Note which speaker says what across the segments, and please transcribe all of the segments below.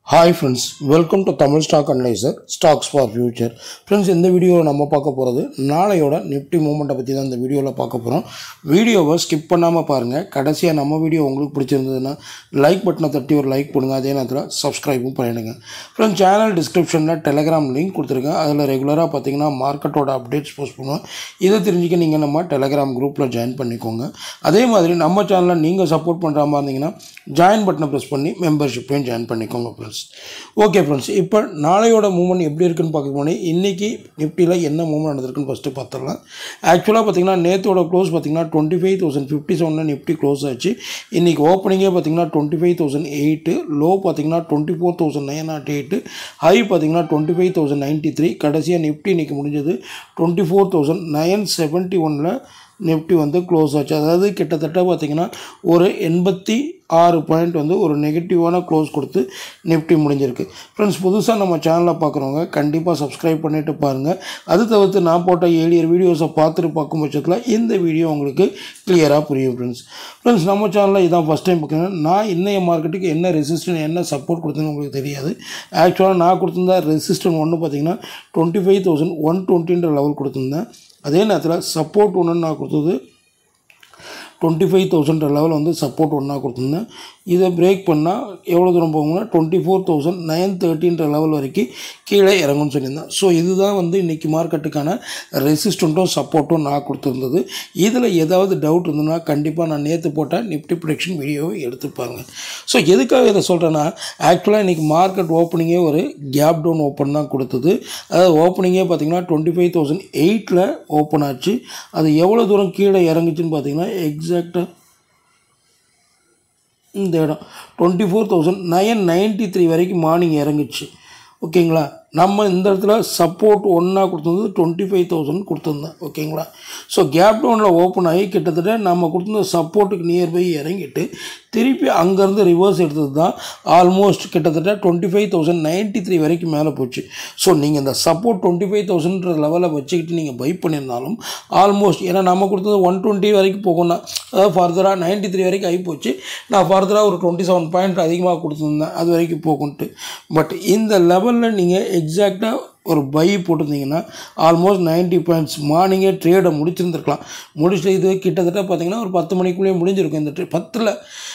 Speaker 1: hi friends welcome to Tamil stock analyser stocks for future friends இந்த வீடியோவில் நம்ம பார்க்க போகிறது நாளையோட நிஃப்டி மூமெண்ட்டை பற்றி தான் இந்த வீடியோவில் பார்க்க போகிறோம் வீடியோவை ஸ்கிப் பண்ணாமல் பாருங்கள் கடைசியாக நம்ம வீடியோ உங்களுக்கு பிடிச்சிருந்ததுன்னா லைக் பட்டனை தட்டி ஒரு லைக் பண்ணுங்க அதே நேரத்தில் சப்ஸ்கிரைபும் பண்ணிடுங்க ஃப்ரெண்ட்ஸ் சேனல் டிஸ்கிரிப்ஷனில் டெலகிராம் லிங்க் கொடுத்துருக்கேன் அதில் ரெகுலராக பார்த்தீங்கன்னா மார்க்கெட்டோட அப்டேட்ஸ் போஸ்ட் பண்ணுவோம் இதை தெரிஞ்சுக்க நீங்கள் நம்ம டெலகிராம் குரூப்பில் ஜாயின் பண்ணிக்கோங்க அதே மாதிரி நம்ம சேனலில் நீங்கள் சப்போர்ட் பண்ணுற மாதிரி இருந்தீங்கன்னா ஜாயின் பட்டனை ப்ரெஸ் பண்ணி மெம்பர்ஷிப்பையும் ஜாயின் பண்ணிக்கோங்க ஃப்ரெண்ட்ஸ் ஓகே ஃப்ரெண்ட்ஸ் இப்போ நாளையோட மூவ்மெண்ட் எப்படி இருக்குன்னு பார்க்க போனேன் இன்றைக்கி நிஃப்டியில் என்ன மூவ்மெண்ட் நடந்திருக்குன்னு ஃபஸ்ட்டு பார்த்துடலாம் ஆக்சுவலாக பார்த்தீங்கன்னா நேற்றோட க்ளோஸ் பார்த்தீங்கன்னா டுவெண்ட்டி ஃபைவ் தௌசண்ட் ஃபிஃப்டி செவனில் நிஃப்டி க்ளோஸ் ஆச்சு இன்றைக்கி ஓப்பனிங்கே பார்த்தீங்கன்னா twenty five thousand eight low பார்த்தீங்கன்னா twenty four thousand nine nought eight high பார்த்தீங்கன்னா twenty five thousand ninety three கடைசியாக நிஃப்டி இன்றைக்கி முடிஞ்சது twenty four thousand nine seventy ஒனில் நிஃப்டி வந்து க்ளோஸ் ஆச்சு அதாவது கிட்டத்தட்ட பார்த்திங்கன்னா ஒரு எண்பத்தி ஆறு பாயிண்ட் வந்து ஒரு நெகட்டிவான க்ளோஸ் கொடுத்து நிஃப்டி முடிஞ்சிருக்கு ஃப்ரெண்ட்ஸ் புதுசாக நம்ம சேனலில் பார்க்குறவங்க கண்டிப்பாக சப்ஸ்கிரைப் பண்ணிவிட்டு பாருங்கள் அது தவிர்த்து நான் போட்ட ஏழியர் வீடியோஸை பார்த்துட்டு பார்க்கும் பட்சத்தில் இந்த வீடியோ உங்களுக்கு கிளியராக புரியும் ஃப்ரெண்ட்ஸ் ஃப்ரெண்ட்ஸ் நம்ம சேனலில் இதான் ஃபஸ்ட் டைம் பார்க்குறேன் நான் இன்னைய மார்க்கெட்டுக்கு என்ன ரெசிஸ்டன் என்ன சப்போர்ட் கொடுத்தேன்னு உங்களுக்கு தெரியாது ஆக்சுவலாக நான் கொடுத்துருந்த ரெசிஸ்டன் ஒன்று பார்த்தீங்கன்னா டுவெண்ட்டி ஃபைவ் தௌசண்ட் ஒன் டுவெண்ட்டின்ற லெவல் கொடுத்துருந்தேன் அதே நேரத்தில் சப்போர்ட் ஒன்று நான் கொடுத்தது டுவெண்ட்டி ஃபைவ் தௌசண்ட் லெவல் வந்து சப்போர்ட் ஒன்றா கொடுத்துருந்தேன் இதை பிரேக் பண்ணால் எவ்வளோ தூரம் போகும்னா டுவெண்ட்டி ஃபோர் தௌசண்ட் நைன் தேர்ட்டின்ற லெவல் வரைக்கும் கீழே இறங்கும்னு சொல்லியிருந்தேன் ஸோ இதுதான் வந்து இன்றைக்கி மார்க்கெட்டுக்கான ரெசிஸ்டண்ட்டும் சப்போர்ட்டும் நான் கொடுத்துருந்தது இதில் ஏதாவது டவுட் இருந்ததுன்னா கண்டிப்பாக நான் நேற்று போட்ட நிஃப்டி ப்ரொடக்ஷன் வீடியோவை எடுத்துப்பாங்க ஸோ எதுக்காக இதை சொல்கிறேன்னா ஆக்சுவலாக இன்றைக்கி மார்க்கெட் ஓப்பனிங்கே ஒரு கேப் டவுன் ஓப்பன் தான் கொடுத்தது அதாவது ஓப்பனிங்கே பார்த்தீங்கன்னா டுவெண்ட்டி ஃபைவ் தௌசண்ட் எயிட்டில் ஓப்பன் ஆச்சு அது எவ்வளோ தூரம் கீழே இறங்குச்சுன்னு பார்த்தீங்கன்னா எக்ஸாக்டாக இந்த இடம் twenty four thousand nine ninety three வரைக்கும் மார்னிங் இறங்குச்சு ஓகேங்களா நம்ம இந்த இடத்துல சப்போர்ட் ஒன்றா கொடுத்தது டுவெண்ட்டி ஃபைவ் தௌசண்ட் கொடுத்துருந்தேன் ஓகேங்களா ஸோ கேப் டவுனில் ஓப்பன் ஆகி கிட்டத்தட்ட நம்ம கொடுத்துருந்த சப்போர்ட்டுக்கு நியர்பை இறங்கிட்டு திருப்பி அங்கேருந்து ரிவர்ஸ் எடுத்தது தான் ஆல்மோஸ்ட் கிட்டத்தட்ட twenty five thousand ninety three வரைக்கும் மேலே போச்சு ஸோ நீங்கள் இந்த சப்போர்ட் டுவெண்ட்டி ஃபைவ் தௌசண்ட்ன்ற லெவலில் வச்சுக்கிட்டு நீங்கள் பை பண்ணியிருந்தாலும் ஆல்மோஸ்ட் ஏன்னா நம்ம கொடுத்தது ஒன் டுவெண்ட்டி வரைக்கும் போகணும் அதாவது ஃபர்தராக நைன்ட்டி த்ரீ வரைக்கும் ஆகி போச்சு நான் ஃபர்தராக ஒரு டுவெண்ட்டி செவன் பாயிண்ட் அதிகமாக கொடுத்துருந்தேன் அது வரைக்கும் போகும்ட்டு பட் இந்த லெவலில் நீங்கள் எக்ஸாக்டாக ஒரு பை போட்டிருந்தீங்கன்னா ஆல்மோஸ்ட் நைன்ட்டி பாயிண்ட்ஸ் மார்னிங்கே ட்ரேடை முடிச்சிருந்துருக்கலாம் முடிச்சுட்டு இது கிட்டத்தட்ட பார்த்தீங்கன்னா ஒரு பத்து மணிக்குள்ளேயே முடிஞ்சிருக்கும் இந்த ட்ரே பத்தில்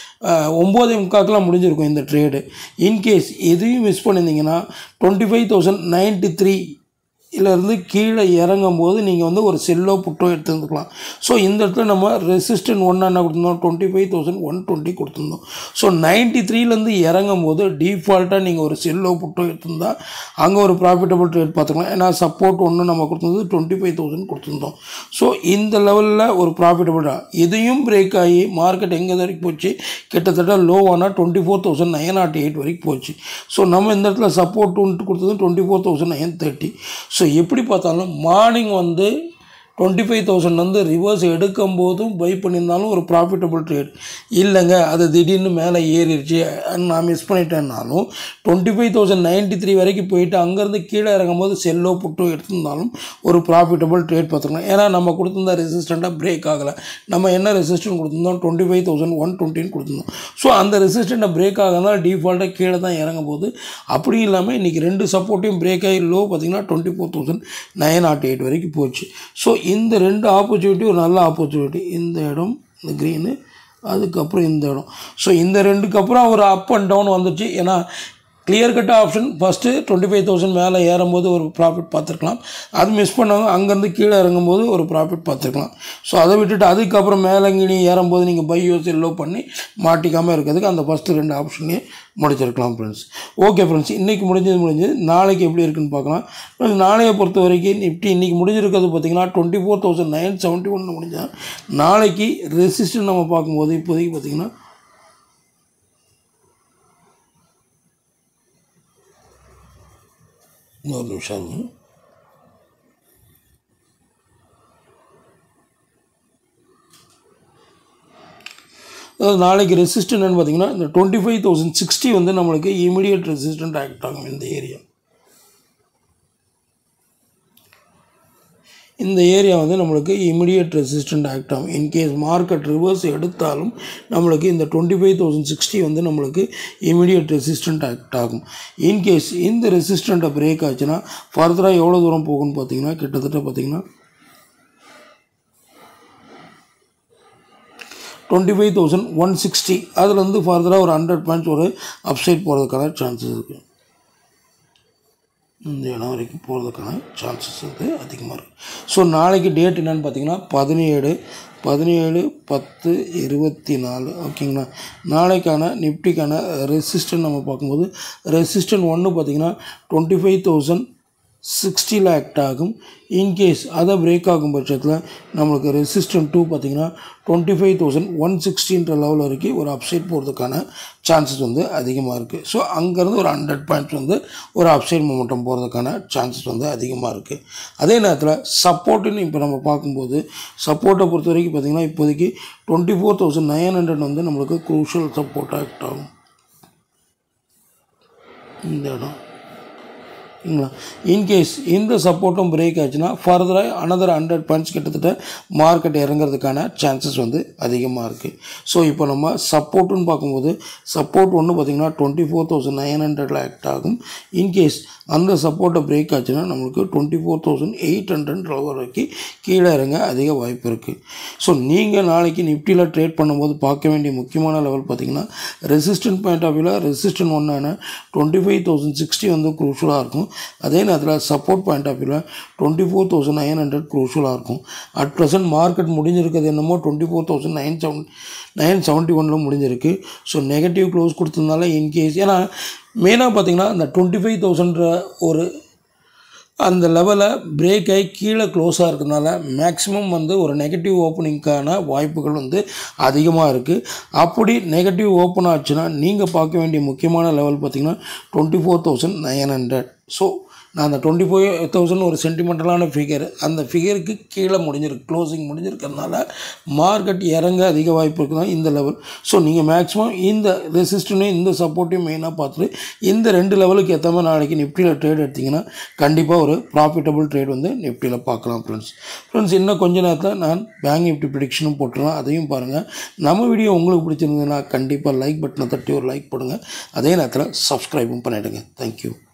Speaker 1: ஒம்போதே முக்காக்கெலாம் முடிஞ்சிருக்கும் இந்த ட்ரேடு இன்கேஸ் எதையும் மிஸ் பண்ணியிருந்தீங்கன்னா twenty five thousand ninety three இருந்து கீழே இறங்கும் போது நீங்கள் வந்து ஒரு செல்லோ புட்டோ எடுத்துருந்துக்கலாம் ஸோ இந்த இடத்துல நம்ம ரெசிஸ்டன்ட் ஒன்று என்ன கொடுத்துருந்தோம் twenty five thousand one twenty கொடுத்துருந்தோம் ஸோ நைன்ட்டி த்ரீலேருந்து இறங்கும் போது டிஃபால்ட்டாக நீங்கள் ஒரு செல்லோ புட்டோ எடுத்திருந்தா அங்கே ஒரு ப்ராஃபிட்டபிள் ட்ரேட் பார்த்துக்கலாம் ஏன்னா சப்போர்ட் ஒன்று நம்ம கொடுத்தது டுவெண்ட்டி ஃபைவ் தௌசண்ட் கொடுத்துருந்தோம் ஸோ இந்த லெவலில் ஒரு ப்ராஃபிட்டபிளாக இதையும் பிரேக் ஆகி மார்க்கெட் எங்கே வரைக்கும் போச்சு கிட்டத்தட்ட லோவானால் twenty four thousand nine nought eight வரைக்கும் போச்சு ஸோ நம்ம இந்த இடத்துல சப்போர்ட் ஒன்று கொடுத்தது twenty four thousand nine thirty so எப்படி பார்த்தாலும் மார்னிங் வந்து டுவெண்ட்டி ஃபைவ் தௌசண்ட் வந்து ரிவர்ஸ் எடுக்கும் போதும் பை பண்ணியிருந்தாலும் ஒரு ப்ராஃபிட்டபிள் ட்ரேட் இல்லைங்க அது திடீர்னு மேலே ஏறிடுச்சு நான் மிஸ் பண்ணிட்டேன்னாலும் twenty five thousand ninety three வரைக்கும் போயிட்டு அங்கேருந்து கீழே இறங்கும் போது செல்லோ புட்டோ எடுத்திருந்தாலும் ஒரு ப்ராஃபிட்டபிள் ட்ரேட் பார்த்துக்கலாம் ஏன்னா நம்ம கொடுத்துருந்த ரெசிஸ்டண்ட்டாக பிரேக் ஆகலை நம்ம என்ன ரெசிஸ்டன்ட் கொடுத்துருந்தோம் டுவெண்ட்டி ஃபைவ் தௌசண்ட் ஒன் டுவெண்ட்டின்னு கொடுத்துருந்தோம் ஸோ அந்த ரெசிஸ்டண்ட்டை பிரேக் ஆகிறதுனால டிஃபால்ட்டாக கீழே தான் இறங்கும் போது அப்படி இல்லாமல் இன்றைக்கி ரெண்டு சப்போர்ட்டையும் பிரேக் ஆகி லோ பார்த்திங்கன்னா twenty four thousand nine nought eight வரைக்கும் போச்சு ஸோ இந்த ரெண்டு ஆப்பர்ச்சுனிட்டி ஒரு நல்ல ஆப்பர்ச்சுனிட்டி இந்த இடம் இந்த க்ரீனு அதுக்கப்புறம் இந்த இடம் ஸோ இந்த ரெண்டுக்கு அப்புறம் ஒரு அப் அண்ட் டவுன் வந்துச்சு ஏன்னா clear cut option first twenty five thousand மேலே ஏறும்போது ஒரு ப்ராஃபிட் பார்த்துருக்கலாம் அது மிஸ் பண்ணவங்க அங்கேருந்து கீழே இறங்கும்போது ஒரு ப்ராஃபிட் பார்த்துருக்கலாம் ஸோ அதை விட்டுட்டு அதுக்கப்புறம் மேலங்கினி ஏறும்போது நீங்கள் பையோ செல்லோ பண்ணி மாட்டிக்காமல் இருக்கிறதுக்கு அந்த ஃபஸ்ட்டு ரெண்டு ஆப்ஷனே முடிச்சிருக்கலாம் ஃப்ரெண்ட்ஸ் ஓகே ஃப்ரெண்ட்ஸ் இன்றைக்கி முடிஞ்சது முடிஞ்சது நாளைக்கு எப்படி இருக்குன்னு பார்க்கலாம் ஃப்ரெண்ட்ஸ் நாளையை பொறுத்த வரைக்கும் நிஃப்டி இன்றைக்கி முடிஞ்சிருக்கிறது பார்த்திங்கன்னா twenty four thousand nine seventy ஒன்று முடிஞ்சால் நாளைக்கு ரெசிஸ்டன் நம்ம பார்க்கும்போது இப்போதைக்கு பார்த்திங்கன்னா இன்னொரு நிமிஷம் அதாவது நாளைக்கு ரெசிஸ்டன்ட்னு பார்த்தீங்கன்னா இந்த டுவெண்ட்டி ஃபைவ் தௌசண்ட் சிக்ஸ்டி வந்து நம்மளுக்கு இமீடியட் ரெசிஸ்டன்ட் ஆக்ட் ஆகும் இந்த ஏரியா இந்த ஏரியா வந்து நம்மளுக்கு இமிடியட் ரெசிஸ்டண்ட் ஆக்ட் ஆகும் இன்கேஸ் மார்க்கெட் ரிவர்ஸ் எடுத்தாலும் நம்மளுக்கு இந்த டுவெண்ட்டி ஃபைவ் தௌசண்ட் சிக்ஸ்டி வந்து நம்மளுக்கு இமிடியட் ரெசிஸ்டண்ட் ஆக்ட் ஆகும் இன்கேஸ் இந்த ரெசிஸ்டண்ட்டை பிரேக் ஆச்சுன்னா ஃபர்தராக எவ்வளோ தூரம் போகும்னு பார்த்தீங்கன்னா கிட்டத்தட்ட பார்த்தீங்கன்னா twenty five thousand one sixty அதுலேருந்து ஃபர்தராக ஒரு ஹண்ட்ரட் பாயிண்ட்ஸ் ஒரு அப்சைட் போகிறதுக்கான சான்சஸ் இருக்குது இந்த இடம் வரைக்கும் போகிறதுக்கான சான்சஸ் வந்து அதிகமாக இருக்குது ஸோ நாளைக்கு டேட் என்னன்னு பார்த்தீங்கன்னா பதினேழு பதினேழு பத்து இருபத்தி நாலு ஓகேங்களா நாளைக்கான நிஃப்டிக்கான ரெசிஸ்டன் நம்ம பார்க்கும்போது ரெசிஸ்டன் ஒன்று பார்த்தீங்கன்னா டுவெண்ட்டி ஃபைவ் தௌசண்ட் சிக்ஸ்டியில் ஆக்ட் ஆகும் இன்கேஸ் அதை பிரேக் ஆகும் பட்சத்தில் நம்மளுக்கு ரெசிஸ்டன்ட் டூ பார்த்தீங்கன்னா டுவெண்ட்டி ஃபைவ் தௌசண்ட் ஒன் சிக்ஸ்டின்ற லெவல் வரைக்கும் ஒரு அப்சைட் போகிறதுக்கான சான்சஸ் வந்து அதிகமாக இருக்குது ஸோ அங்கேருந்து ஒரு ஹண்ட்ரட் பாயிண்ட்ஸ் வந்து ஒரு அப்சைட் மூமெண்டம் போகிறதுக்கான சான்சஸ் வந்து அதிகமாக இருக்குது அதே நேரத்தில் சப்போர்ட்டுன்னு இப்போ நம்ம பார்க்கும்போது சப்போர்ட்டை பொறுத்த வரைக்கும் பார்த்திங்கன்னா இப்போதைக்கு twenty four thousand nine hundred வந்து நம்மளுக்கு க்ரூஷியல் சப்போர்ட் ஆக்ட் ஆகும் இந்த இடம் சரிங்களா இன்கேஸ் இந்த சப்போர்ட்டும் பிரேக் ஆச்சுன்னா ஃபர்தராக அனதர் ஹண்ட்ரட் பாயிண்ட்ஸ் கிட்டத்தட்ட மார்க்கெட் இறங்குறதுக்கான சான்சஸ் வந்து அதிகமாக இருக்குது ஸோ இப்போ நம்ம சப்போர்ட்டுன்னு பார்க்கும்போது சப்போர்ட் ஒன்று பார்த்திங்கன்னா டுவெண்ட்டி ஃபோர் தௌசண்ட் நைன் ஹண்ட்ரடில் ஆக்ட் ஆகும் இன்கேஸ் அந்த சப்போர்ட்டை பிரேக் ஆச்சுன்னா நம்மளுக்கு twenty four thousand eight hundred வரைக்கும் கீழே இறங்க அதிக வாய்ப்பு இருக்குது ஸோ நீங்கள் நாளைக்கு நிஃப்டியில் ட்ரேட் பண்ணும்போது பார்க்க வேண்டிய முக்கியமான லெவல் பார்த்திங்கன்னா ரெசிஸ்டன்ட் பாயிண்ட் ஆஃப் வியூவில் ரெசிஸ்டன்ட் ஒன்றான டுவெண்ட்டி ஃபைவ் தௌசண்ட் சிக்ஸ்டி வந்து குரூஷலாக இருக்கும் அதே நேரத்தில் சப்போர்ட் பாயிண்ட் ஆஃப் வியூவில் twenty four thousand nine hundred குரூஷலாக இருக்கும் அட் ப்ரெசென்ட் மார்க்கெட் முடிஞ்சிருக்கிறது என்னமோ twenty four thousand nine seven nine seventy ஒனில் முடிஞ்சிருக்கு ஸோ நெகட்டிவ் க்ளோஸ் கொடுத்ததுனால இன்கேஸ் ஏன்னா மெயினாக பார்த்தீங்கன்னா இந்த டுவெண்ட்டி ஃபைவ் தௌசண்ட்ற ஒரு அந்த லெவலை பிரேக் ஆகி கீழே க்ளோஸாக இருக்கிறதுனால மேக்ஸிமம் வந்து ஒரு நெகட்டிவ் ஓப்பனிங்க்கான வாய்ப்புகள் வந்து அதிகமாக இருக்குது அப்படி நெகட்டிவ் ஓப்பன் ஆச்சுன்னா நீங்கள் பார்க்க வேண்டிய முக்கியமான லெவல் பார்த்திங்கன்னா twenty four thousand nine hundred so நான் அந்த டுவெண்ட்டி ஃபோர் தௌசண்ட் ஒரு சென்டிமெண்டலான ஃபிகர் அந்த ஃபிகருக்கு கீழே முடிஞ்சிருக்கு க்ளோசிங் முடிஞ்சிருக்கிறதுனால மார்க்கெட் இறங்க அதிக வாய்ப்பு இருக்குதான் இந்த லெவல் ஸோ நீங்கள் மேக்ஸிமம் இந்த ரெசிஸ்டனையும் இந்த சப்போர்ட்டையும் மெயினாக பார்த்துட்டு இந்த ரெண்டு லெவலுக்கு ஏற்ற மாதிரி நாளைக்கு நிஃப்டியில் ட்ரேட் எடுத்திங்கன்னா கண்டிப்பாக ஒரு ப்ராஃபிட்டபிள் ட்ரேட் வந்து நிஃப்டியில் பார்க்கலாம் ஃப்ரெண்ட்ஸ் ஃப்ரெண்ட்ஸ் இன்னும் கொஞ்ச நேரத்தில் நான் பேங்க் நிஃப்டி ப்ரிடிக்ஷனும் போட்டுருவேன் அதையும் பாருங்கள் நம்ம வீடியோ உங்களுக்கு பிடிச்சிருந்ததுன்னா கண்டிப்பாக லைக் பட்டனை தட்டி ஒரு லைக் போடுங்க அதே நேரத்தில் சப்ஸ்கிரைபும் பண்ணிவிடுங்க தேங்க்யூ